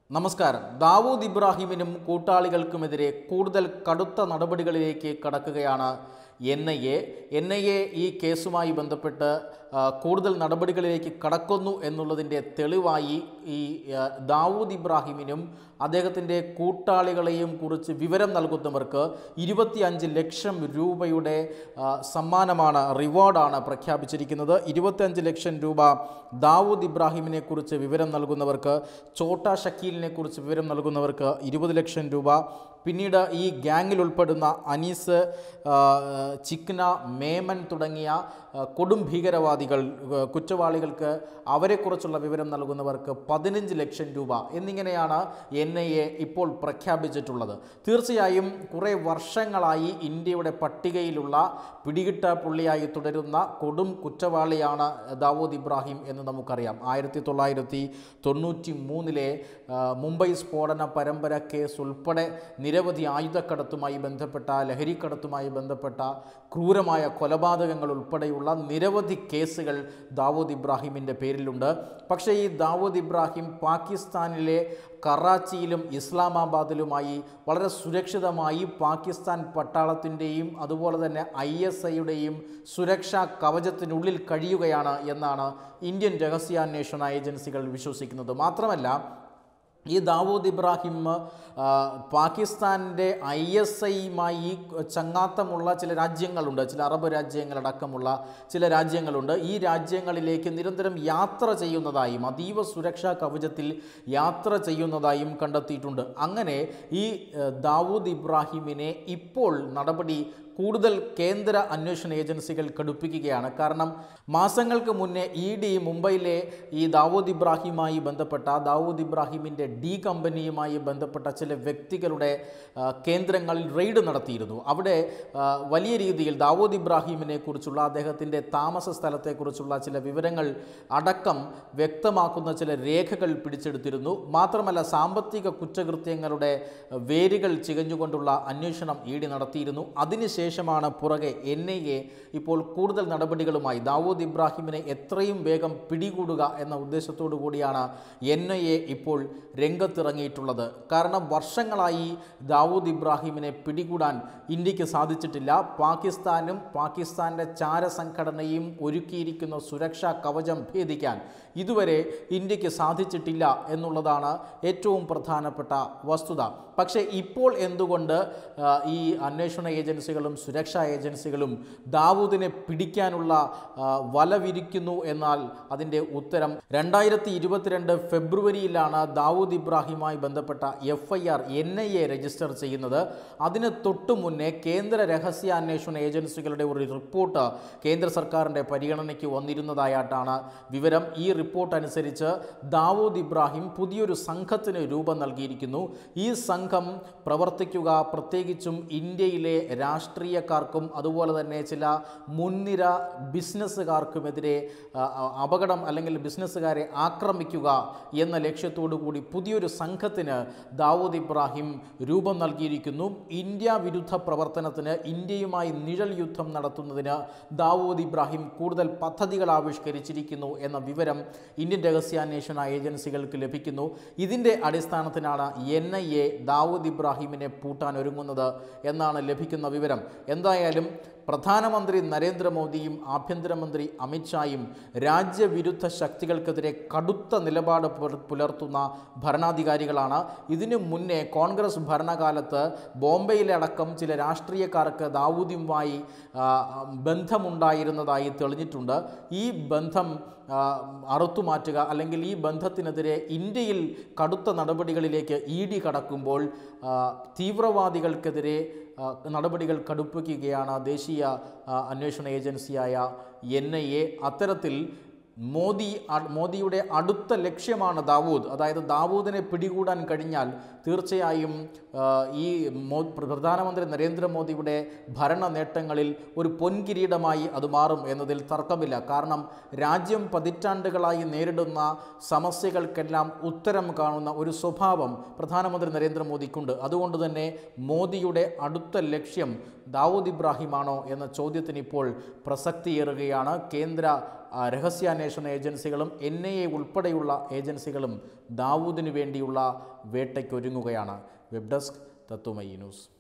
നമസ്കാരം ദാവൂദ് ഇബ്രാഹിമിനും കൂട്ടാളികൾക്കുമെതിരെ കൂടുതൽ കടുത്ത നടപടികളിലേക്ക് കടക്കുകയാണ് N I A N I A ഈ കേസുമായി ബന്ധപ്പെട്ട് ആ, കൂടുതൽ നടപടികളിലേക്ക് കടക്കുന്നു എന്നുള്ളതിൻ്റെ തെളിവായി ഈ ആ, ദാവൂദ് ഇബ്രാഹിമിനും അദ്ദേഹത്തിൻ്റെ കൂട്ടാളികളെയും കുറിച്ച് വിവരം നൽകുന്നവർക്ക് ഇരുപത്തിയഞ്ച് ലക്ഷം രൂപയുടെ ആ, സമ്മാനമാണ് റിവാർഡാണ് പ്രഖ്യാപിച്ചിരിക്കുന്നത് ഇരുപത്തിയഞ്ച് ലക്ഷം രൂപ ദാവൂദ് ഇബ്രാഹിമിനെ കുറിച്ച് വിവരം നൽകുന്നവർക്ക് ചോട്ട ഷക്കീലിനെ കുറിച്ച് വിവരം നൽകുന്നവർക്ക് ഇരുപത് ലക്ഷം രൂപ പിന്നീട് ഈ ഗ്യാങ്ങിൽ ഉൾപ്പെടുന്ന അനീസ് ആ, ചിക്ന മേമൻ തുടങ്ങിയ ആ, കൊടും ഭീകരവാദികൾ ആ, കുറ്റവാളികൾക്ക് അവരെക്കുറിച്ചുള്ള വിവരം നൽകുന്നവർക്ക് പതിനഞ്ച് ലക്ഷം രൂപ എന്നിങ്ങനെയാണ് എൻ ഐ എ ഇപ്പോൾ പ്രഖ്യാപിച്ചിട്ടുള്ളത് തീർച്ചയായും കുറേ വർഷങ്ങളായി ഇന്ത്യയുടെ പട്ടികയിലുള്ള പിടികിട്ട പുള്ളിയായി തുടരുന്ന കൊടും കുറ്റവാളിയാണ് ദാവൂദ് ഇബ്രാഹിം എന്ന് നമുക്കറിയാം ആയിരത്തി തൊള്ളായിരത്തി തൊണ്ണൂറ്റി മൂന്നിലെ മുംബൈ സ്ഫോടന പരമ്പര കേസ് ഉൾപ്പെടെ നിരവധി ആയുധക്കടത്തുമായി ബന്ധപ്പെട്ട ലഹരിക്കടത്തുമായി ബന്ധപ്പെട്ട ക്രൂരമായ കൊലപാതകങ്ങൾ ഉൾപ്പെടെയുള്ള നിരവധി കേസുകൾ ദാവൂദ് ഇബ്രാഹിമിൻ്റെ പേരിലുണ്ട് പക്ഷേ ഈ ദാവൂദ് ഇബ്രാഹിം പാകിസ്ഥാനിലെ കറാച്ചിയിലും ഇസ്ലാമാബാദിലുമായി വളരെ സുരക്ഷിതമായി പാകിസ്ഥാൻ പട്ടാളത്തിൻ്റെയും അതുപോലെ തന്നെ ഐ എസ് ഐയുടെയും സുരക്ഷാ കവചത്തിനുള്ളിൽ കഴിയുകയാണ് എന്നാണ് ഇന്ത്യൻ രഹസ്യാന്വേഷണ ഏജൻസികൾ വിശ്വസിക്കുന്നത് മാത്രമല്ല ഈ ദാവൂദ് ഇബ്രാഹിം ആ, പാകിസ്ഥാൻ്റെ ഐ എസ് ഐയുമായി ചങ്ങാത്തമുള്ള ചില രാജ്യങ്ങളുണ്ട് ചില അറബ് രാജ്യങ്ങളടക്കമുള്ള ചില രാജ്യങ്ങളുണ്ട് ഈ രാജ്യങ്ങളിലേക്ക് നിരന്തരം യാത്ര ചെയ്യുന്നതായും അതീവ സുരക്ഷാ കവചത്തിൽ യാത്ര ചെയ്യുന്നതായും കണ്ടെത്തിയിട്ടുണ്ട് അങ്ങനെ ഈ ഏഹ്, ദാവൂദ് ഇബ്രാഹിമിനെ ഇപ്പോൾ നടപടി കൂടുതൽ കേന്ദ്ര അന്വേഷണ ഏജൻസികൾ കടുപ്പിക്കുകയാണ് കാരണം മാസങ്ങൾക്ക് മുന്നേ ഇ ഡി മുംബൈയിലെ ഈ ദാവൂദ് ഇബ്രാഹിമായി ബന്ധപ്പെട്ട ദാവൂദ് ഇബ്രാഹിമിൻ്റെ ഡി കമ്പനിയുമായി ബന്ധപ്പെട്ട ചില വ്യക്തികളുടെ ആ, കേന്ദ്രങ്ങളിൽ റെയ്ഡ് നടത്തിയിരുന്നു അവിടെ ആ, വലിയ രീതിയിൽ ദാവൂദ് ഇബ്രാഹിമിനെ കുറിച്ചുള്ള അദ്ദേഹത്തിൻ്റെ താമസ സ്ഥലത്തെക്കുറിച്ചുള്ള ചില വിവരങ്ങൾ അടക്കം വ്യക്തമാക്കുന്ന ചില രേഖകൾ പിടിച്ചെടുത്തിരുന്നു മാത്രമല്ല സാമ്പത്തിക കുറ്റകൃത്യങ്ങളുടെ വേരുകൾ ചികഞ്ഞുകൊണ്ടുള്ള അന്വേഷണം ഇ ഡി നടത്തിയിരുന്നു അതിനുശേഷമാണ് പുറകെ എൻ ഐ എ ഇപ്പോൾ കൂടുതൽ നടപടികളുമായി ദാവൂദ് ഇബ്രാഹിമിനെ എത്രയും വേഗം പിടികൂടുക എന്ന ഉദ്ദേശത്തോടു കൂടിയാണ് എൻ ഐ എ ഇപ്പോൾ രംഗത്തിറങ്ങിയിട്ടുള്ളത് കാരണം വർഷങ്ങളായി ദാവൂദ് ഇബ്രാഹിമിനെ പിടികൂടാൻ ഇന്ത്യക്ക് സാധിച്ചിട്ടില്ല പാകിസ്ഥാനും പാകിസ്ഥാൻ്റെ ചാരസംഘടനയും ഒരുക്കിയിരിക്കുന്ന സുരക്ഷാ കവചം ഭേദിക്കാൻ ഇതുവരെ ഇന്ത്യക്ക് സാധിച്ചിട്ടില്ല എന്നുള്ളതാണ് ഏറ്റവും പ്രധാനപ്പെട്ട വസ്തുത പക്ഷേ ഇപ്പോൾ എന്തുകൊണ്ട് ആ, ഈ അന്വേഷണ ഏജൻസികളും സുരക്ഷാ ഏജൻസികളും ദാവൂദിനെ പിടിക്കാനുള്ള ആ, വല വിരിക്കുന്നു എന്നാൽ അതിൻ്റെ ഉത്തരം രണ്ടായിരത്തി ഇരുപത്തിരണ്ട് ഫെബ്രുവരിയിലാണ് ദാവൂദ് ഇബ്രാഹിമായി ബന്ധപ്പെട്ട F I R N I A register ചെയ്യുന്നത് അതിന് തൊട്ടു മുന്നേ കേന്ദ്ര രഹസ്യാന്വേഷണ ഏജൻസികളുടെ ഒരു റിപ്പോർട്ട് കേന്ദ്ര സർക്കാരിൻ്റെ പരിഗണനയ്ക്ക് വന്നിരുന്നതായിട്ടാണ് വിവരം ഈ റിപ്പോർട്ട് അനുസരിച്ച് ദാവൂദ് ഇബ്രാഹിം പുതിയൊരു സംഘത്തിന് രൂപം നൽകിയിരിക്കുന്നു ഈ സംഘം പ്രവർത്തിക്കുക പ്രത്യേകിച്ചും ഇന്ത്യയിലെ രാഷ്ട്രീയക്കാർക്കും അതുപോലെ തന്നെ ചില മുൻനിര ബിസിനസ്സുകാർക്കുമെതിരെ ആ, ആ, അപകടം അല്ലെങ്കിൽ ബിസിനസ്സുകാരെ ആക്രമിക്കുക എന്ന ലക്ഷ്യത്തോടു കൂടി പുതിയൊരു സംഘത്തിന് ദാവൂദ് ഇബ്രാഹിം രൂപം നൽകിയിരിക്കുന്നു ഇന്ത്യ വിരുദ്ധ പ്രവർത്തനത്തിന് ഇന്ത്യയുമായി നിഴൽ യുദ്ധം നടത്തുന്നതിന് ദാവൂദ് ഇബ്രാഹിം കൂടുതൽ പദ്ധതികൾ ആവിഷ്കരിച്ചിരിക്കുന്നു എന്ന വിവരം ഇന്ത്യൻ രഹസ്യാന്വേഷണ ഏജൻസികൾക്ക് ലഭിക്കുന്നു ഇതിൻ്റെ അടിസ്ഥാനത്തിലാണ് എൻ ഐ എ ദാവൂദ് ഇബ്രാഹിമിനെ പൂട്ടാൻ ഒരുങ്ങുന്നത് എന്നാണ് ലഭിക്കുന്ന വിവരം എന്തായാലും പ്രധാനമന്ത്രി നരേന്ദ്രമോദിയും ആഭ്യന്തരമന്ത്രി അമിത്ഷായും രാജ്യവിരുദ്ധ ശക്തികൾക്കെതിരെ കടുത്ത നിലപാട് പുലർ- പുലർത്തുന്ന ഭരണാധികാരികളാണ് ഇതിനു മുന്നേ കോൺഗ്രസ് ഭരണകാലത്ത് ബോംബെയിലെ അടക്കം ചില രാഷ്ട്രീയക്കാർക്ക് ദാവൂദിയുമായി ആ, ബന്ധമുണ്ടായിരുന്നതായി തെളിഞ്ഞിട്ടുണ്ട് ഈ ബന്ധം ആ, അറുത്തുമാറ്റുക അല്ലെങ്കിൽ ഈ ബന്ധത്തിനെതിരെ ഇന്ത്യയിൽ കടുത്ത നടപടികളിലേക്ക് ഇ ഡി കടക്കുമ്പോൾ ആ, തീവ്രവാദികൾക്കെതിരെ ആ, നടപടികൾ കടുപ്പിക്കുകയാണ് ദേശീയ ആ, അന്വേഷണ ഏജൻസിയായ എൻ ഐ എ അത്തരത്തിൽ മോദി അ- മോദിയുടെ അടുത്ത ലക്ഷ്യമാണ് ദാവൂദ് അതായത് ദാവൂദിനെ പിടികൂടാൻ കഴിഞ്ഞാൽ തീർച്ചയായും ആ, ഈ മോ പ്രധാനമന്ത്രി നരേന്ദ്രമോദിയുടെ ഭരണ നേട്ടങ്ങളിൽ ഒരു പൊൻകിരീടമായി അത് മാറും എന്നതിൽ തർക്കമില്ല കാരണം രാജ്യം പതിറ്റാണ്ടുകളായി നേരിടുന്ന സമസ്യകൾക്കെല്ലാം ഉത്തരം കാണുന്ന ഒരു സ്വഭാവം പ്രധാനമന്ത്രി നരേന്ദ്രമോദിക്കുണ്ട് അതുകൊണ്ട് തന്നെ മോദിയുടെ അടുത്ത ലക്ഷ്യം ദാവൂദ് ഇബ്രാഹിമാണോ എന്ന ചോദ്യത്തിന് ഇപ്പോൾ പ്രസക്തിയേറുകയാണ് കേന്ദ്ര ആ, രഹസ്യാന്വേഷണ ഏജൻസികളും എൻ ഐ എ ഉൾപ്പെടെയുള്ള ഏജൻസികളും ദാവൂദിനു വേണ്ടിയുള്ള വേട്ടയ്ക്കൊരുങ്ങുകയാണ് വെബ് ഡെസ്ക് തത്വമയി ന്യൂസ്